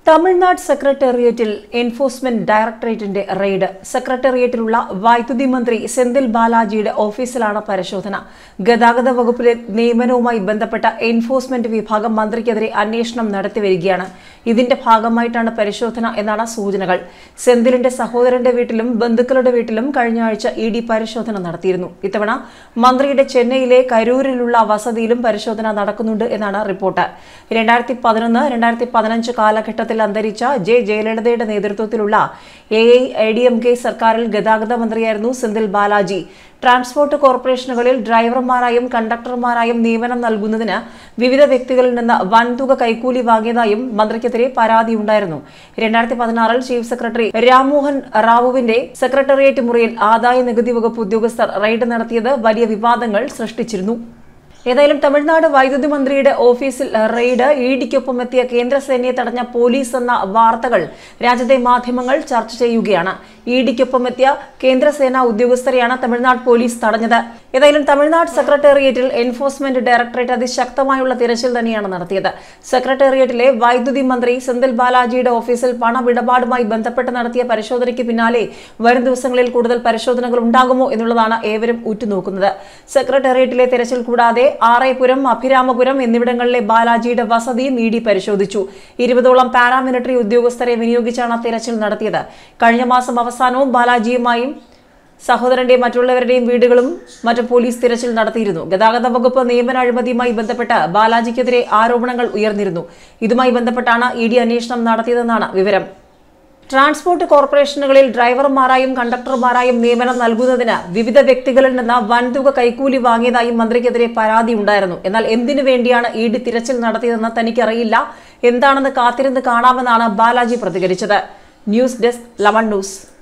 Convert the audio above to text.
തമിഴ്നാട് സെക്രട്ടേറിയറ്റിൽ enforcement ഡയറക്ടറേറ്റിന്റെ raid സെക്രട്ടേറിയറ്റിലുള്ള വൈദ്യുതി മന്ത്രി സെന്തിൽ ബാലാജിയുടെ ഓഫീസിലാണ് പരിശോധന ഗതാഗത വകുപ്പിലെ നിയമനവുമായി ബന്ധപ്പെട്ട എൻഫോഴ്സ്മെന്റ് വിഭാഗം മന്ത്രിക്കെതിരെ അന്വേഷണം നടത്തിവരികയാണ് ഇതിന്റെ ഭാഗമായിട്ടാണ് പരിശോധന എന്നാണ് സൂചനകൾ സെന്തിലിന്റെ സഹോദരന്റെ വീട്ടിലും ബന്ധുക്കളുടെ വീട്ടിലും കഴിഞ്ഞ ആഴ്ച ഇ ഡി പരിശോധന നടത്തിയിരുന്നു ഇത്തവണ മന്ത്രിയുടെ ചെന്നൈയിലെ കരൂരിലുള്ള വസതിയിലും പരിശോധന നടക്കുന്നുണ്ട് എന്നാണ് റിപ്പോർട്ട് രണ്ടായിരത്തി പതിനൊന്ന് രണ്ടായിരത്തി പതിനഞ്ച് കാലഘട്ടത്തിൽ അന്തരിച്ച ജെ ജയലളിതയുടെ നേതൃത്വത്തിലുള്ള A I I D M K സർക്കാരിൽ ഗതാഗത മന്ത്രിയായിരുന്നു സെന്തിൽ ബാലാജി ട്രാൻസ്പോർട്ട് കോർപ്പറേഷനുകളിൽ ഡ്രൈവർമാരായും കണ്ടക്ടർമാരായും നിയമനം നൽകുന്നതിന് വിവിധ വ്യക്തികളിൽ നിന്ന് വൻതുക കൈക്കൂലി വാങ്ങിയതായും മന്ത്രിക്കെതിരെ പരാതിയുണ്ടായിരുന്നു രണ്ടായിരത്തി പതിനാറിൽ ചീഫ് സെക്രട്ടറി രാംമോഹൻ റാവുവിന്റെ സെക്രട്ടേറിയറ്റ് മുറിയിൽ ആദായ നികുതി വകുപ്പ് ഉദ്യോഗസ്ഥർ റെയ്ഡ് നടത്തിയത് വലിയ വിവാദങ്ങൾ സൃഷ്ടിച്ചിരുന്നു ഏതായാലും തമിഴ്നാട് വൈദ്യുതി മന്ത്രിയുടെ ഓഫീസിൽ റെയ്ഡ് ഇഡിക്കൊപ്പം എത്തിയ കേന്ദ്രസേനയെ തടഞ്ഞ പോലീസ് എന്ന വാർത്തകൾ രാജ്യത്തെ മാധ്യമങ്ങൾ ചർച്ച ചെയ്യുകയാണ് ഇഡിക്കൊപ്പം എത്തിയ കേന്ദ്രസേനാ ഉദ്യോഗസ്ഥരെയാണ് തമിഴ്നാട് പോലീസ് തടഞ്ഞത് ഏതായാലും തമിഴ്നാട് സെക്രട്ടേറിയറ്റിൽ എൻഫോഴ്സ്മെന്റ് ഡയറക്ടറേറ്റ് അതിശക്തമായുള്ള തിരച്ചിൽ തന്നെയാണ് നടത്തിയത് സെക്രട്ടേറിയറ്റിലെ വൈദ്യുതി മന്ത്രി സെന്തിൽ ബാലാജിയുടെ ഓഫീസിൽ പണമിടപാടുമായി ബന്ധപ്പെട്ട് നടത്തിയ പരിശോധനയ്ക്ക് പിന്നാലെ വരും ദിവസങ്ങളിൽ കൂടുതൽ പരിശോധനകൾ ഉണ്ടാകുമോ എന്നുള്ളതാണ് ഏവരും ഉറ്റുനോക്കുന്നത് സെക്രട്ടേറിയറ്റിലെ തിരച്ചിൽ കൂടാതെ ആറേപുരം അഭിരാമപുരം എന്നിവിടങ്ങളിലെ ബാലാജിയുടെ വസതിയും ഇ ഡി പരിശോധിച്ചു ഇരുപതോളം പാരാമിലിറ്ററി ഉദ്യോഗസ്ഥരെ വിനിയോഗിച്ചാണ് തിരച്ചിൽ നടത്തിയത് കഴിഞ്ഞ മാസം അവസാനവും ബാലാജിയുമായും സഹോദരന്റെയും മറ്റുള്ളവരുടെയും വീടുകളും മറ്റും പോലീസ് തിരച്ചിൽ നടത്തിയിരുന്നു ഗതാഗത വകുപ്പ് നിയമന അഴിമതിയുമായി ബന്ധപ്പെട്ട് ബാലാജിക്കെതിരെ ആരോപണങ്ങൾ ഉയർന്നിരുന്നു ഇതുമായി ബന്ധപ്പെട്ടാണ് ഇ ഡി അന്വേഷണം നടത്തിയതെന്നാണ് വിവരം ട്രാൻസ്പോർട്ട് കോർപ്പറേഷനുകളിൽ ഡ്രൈവർമാരായും കണ്ടക്ടർമാരായും നിയമനം നൽകുന്നതിന് വിവിധ വ്യക്തികളിൽ നിന്ന് വൻതുക കൈക്കൂലി വാങ്ങിയതായും മന്ത്രിക്കെതിരെ പരാതി ഉണ്ടായിരുന്നു എന്നാൽ എന്തിനു വേണ്ടിയാണ് ഇ ഡി തിരച്ചിൽ നടത്തിയതെന്ന് തനിക്കറിയില്ല എന്താണെന്ന് കാത്തിരുന്ന് കാണാമെന്നാണ് ബാലാജി പ്രതികരിച്ചത് ന്യൂസ് ഡെസ്ക് ലമൺ ന്യൂസ്